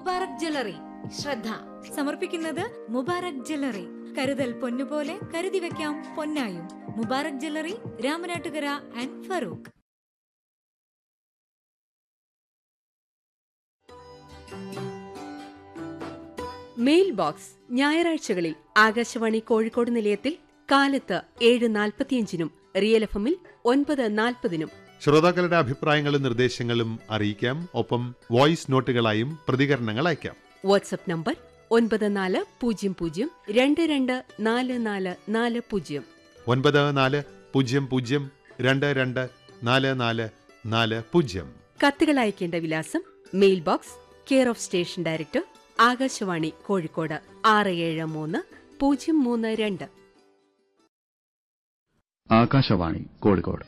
Mubarak jewellery ശ്രദ്ധ സമർപ്പിക്കുന്നത് Mubarak jewellery കരുതൽ പൊന്നുപോലെ കരുതി വെക്കാം പൊന്നായും Mubarak jewellery Ramanattukara and Farook mail box ഞായറാഴ്ചകളിൽ ആകാശവാണി കോഴിക്കോട് നിലയത്തിൽ കാലത്ത് ഏഴ് നാൽപ്പത്തിയഞ്ചിനും റിയൽ എഫ് എമ്മിൽ ഒൻപത് നാൽപ്പതിനും ശ്രോതാക്കളുടെ അഭിപ്രായങ്ങളും നിർദ്ദേശങ്ങളും അറിയിക്കാം ഒപ്പം വോയിസ് നോട്ടുകളായും പ്രതികരണങ്ങൾ അയക്കാം വാട്സപ്പ് നമ്പർ ഒൻപത് നാല് പൂജ്യം പൂജ്യം രണ്ട് രണ്ട് നാല് നാല് നാല് പൂജ്യം ഒൻപത് നാല് പൂജ്യം പൂജ്യം രണ്ട് രണ്ട് നാല് നാല് നാല് പൂജ്യം കത്തുകൾ അയക്കേണ്ട വിലാസം mail box care of station director Akashvani Kozhikode ആറ് ഏഴ് മൂന്ന് പൂജ്യം മൂന്ന് രണ്ട് ആകാശവാണി കോഴിക്കോട്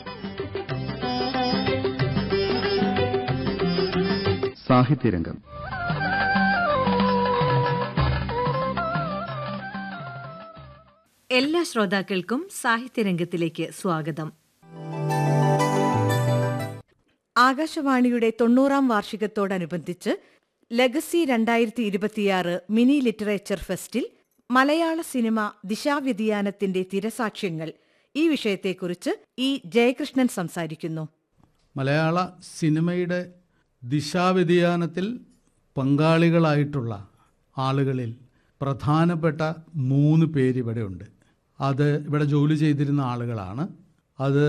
സാഹിത്യരംഗം എല്ലാ ശ്രോതാക്കൾക്കും സാഹിത്യരംഗത്തിലേക്ക് സ്വാഗതം ആകാശവാണിയുടെ തൊണ്ണൂറാം വാർഷികത്തോടനുബന്ധിച്ച് ലെഗസി രണ്ടായിരത്തി ഇരുപത്തിയാറ് മിനി ലിറ്ററേച്ചർ ഫെസ്റ്റിൽ മലയാള സിനിമ ദിശാവ്യതിയാനത്തിന്റെ തിരസാക്ഷ്യങ്ങൾ ഈ വിഷയത്തെക്കുറിച്ച് ഇ ജയകൃഷ്ണൻ സംസാരിക്കുന്നു മലയാള സിനിമയുടെ ദിശാവ്യതിയാനത്തിൽ പങ്കാളികളായിട്ടുള്ള ആളുകളിൽ പ്രധാനപ്പെട്ട മൂന്ന് പേര് ഇവിടെ ഉണ്ട് അത് ഇവിടെ ജോലി ചെയ്തിരുന്ന ആളുകളാണ് അത്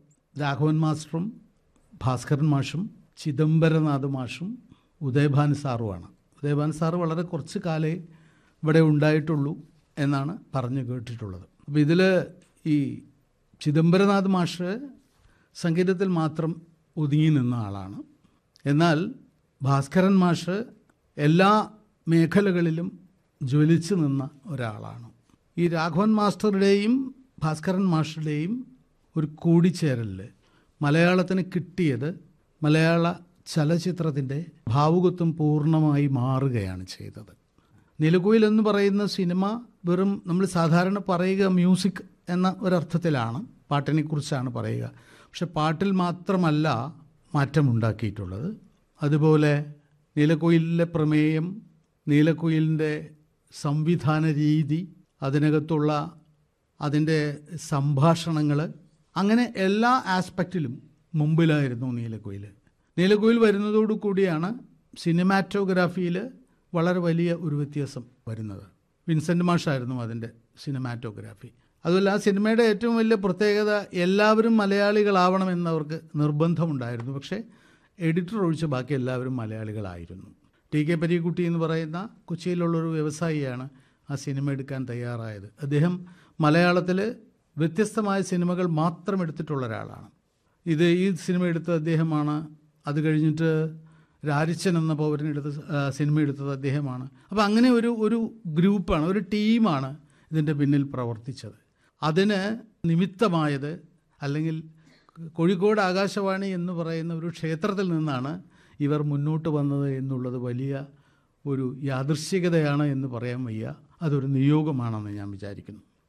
രാഘവൻ മാസ്റ്ററും ഭാസ്കരൻ മാഷും ചിദംബരനാഥ് മാഷും ഉദയഭാൻ സാറുമാണ് ഉദയഭാൻ സാറ് വളരെ കുറച്ച് കാലേ ഇവിടെ ഉണ്ടായിട്ടുള്ളൂ എന്നാണ് പറഞ്ഞു കേട്ടിട്ടുള്ളത് അപ്പോൾ ഇതിൽ ഈ ചിദംബരനാഥ് മാഷ് സംഗീതത്തിൽ മാത്രം ഒതുങ്ങി നിന്ന ആളാണ് എന്നാൽ ഭാസ്കരൻ മാഷ് എല്ലാ മേഖലകളിലും ജ്വലിച്ചു നിന്ന ഒരാളാണ് ഈ രാഘവൻ മാസ്റ്ററുടെയും ഭാസ്കരൻ മാസ്റ്ററുടെയും ഒരു കൂടിച്ചേരലിൽ മലയാളത്തിന് കിട്ടിയത് മലയാള ചലച്ചിത്രത്തിൻ്റെ ഭാവുകത്വം പൂർണ്ണമായി മാറുകയാണ് ചെയ്തത് നിലകുയിൽ എന്ന് പറയുന്ന സിനിമ വെറും നമ്മൾ സാധാരണ പറയുക മ്യൂസിക് എന്ന ഒരർത്ഥത്തിലാണ് പാട്ടിനെ കുറിച്ചാണ് പറയുക പക്ഷെ പാട്ടിൽ മാത്രമല്ല മാറ്റമുണ്ടാക്കിയിട്ടുള്ളത് അതുപോലെ നീലക്കുയിലിലെ പ്രമേയം നീലക്കുയിലിൻ്റെ സംവിധാന രീതി അതിനകത്തുള്ള അതിൻ്റെ സംഭാഷണങ്ങൾ അങ്ങനെ എല്ലാ ആസ്പെക്റ്റിലും മുമ്പിലായിരുന്നു നീലക്കുയിൽ നീലക്കുയിൽ വരുന്നതോടു കൂടിയാണ് സിനിമാറ്റോഗ്രാഫിയിൽ വളരെ വലിയ ഒരു വ്യത്യാസം വരുന്നത് വിൻസെൻ്റ് മാഷായിരുന്നു അതിൻ്റെ സിനിമാറ്റോഗ്രാഫി അതുമല്ല ആ സിനിമയുടെ ഏറ്റവും വലിയ പ്രത്യേകത എല്ലാവരും മലയാളികളാവണമെന്ന് അവർക്ക് നിർബന്ധമുണ്ടായിരുന്നു പക്ഷേ എഡിറ്റർ ഒഴിച്ച് ബാക്കി എല്ലാവരും മലയാളികളായിരുന്നു ടി കെ പരീക്കുട്ടി എന്ന് പറയുന്ന കൊച്ചിയിലുള്ളൊരു വ്യവസായിയാണ് ആ സിനിമ എടുക്കാൻ തയ്യാറായത് അദ്ദേഹം മലയാളത്തിൽ വ്യത്യസ്തമായ സിനിമകൾ മാത്രം എടുത്തിട്ടുള്ള ഒരാളാണ് ഇത് ഈ സിനിമ എടുത്ത അദ്ദേഹമാണ് അത് കഴിഞ്ഞിട്ട് രാരിച്ചൻ എന്ന പൗരൻ എടുത്ത ആ, സിനിമ എടുത്തത് അദ്ദേഹമാണ് അപ്പോൾ അങ്ങനെ ഒരു ഒരു ഗ്രൂപ്പാണ് ഒരു ടീമാണ് ഇതിൻ്റെ പിന്നിൽ പ്രവർത്തിച്ചത് അതിന് നിമിത്തമായത് അല്ലെങ്കിൽ കോഴിക്കോട് ആകാശവാണി എന്ന് പറയുന്ന ഒരു ക്ഷേത്രത്തിൽ നിന്നാണ് ഇവർ മുന്നോട്ട് വന്നത് എന്നുള്ളത് വലിയ ഒരു യാദൃശ്ചികതയാണ് എന്ന് പറയാൻ വയ്യ അതൊരു നിയോഗമാണെന്ന് ഞാൻ വിചാരിക്കുന്നു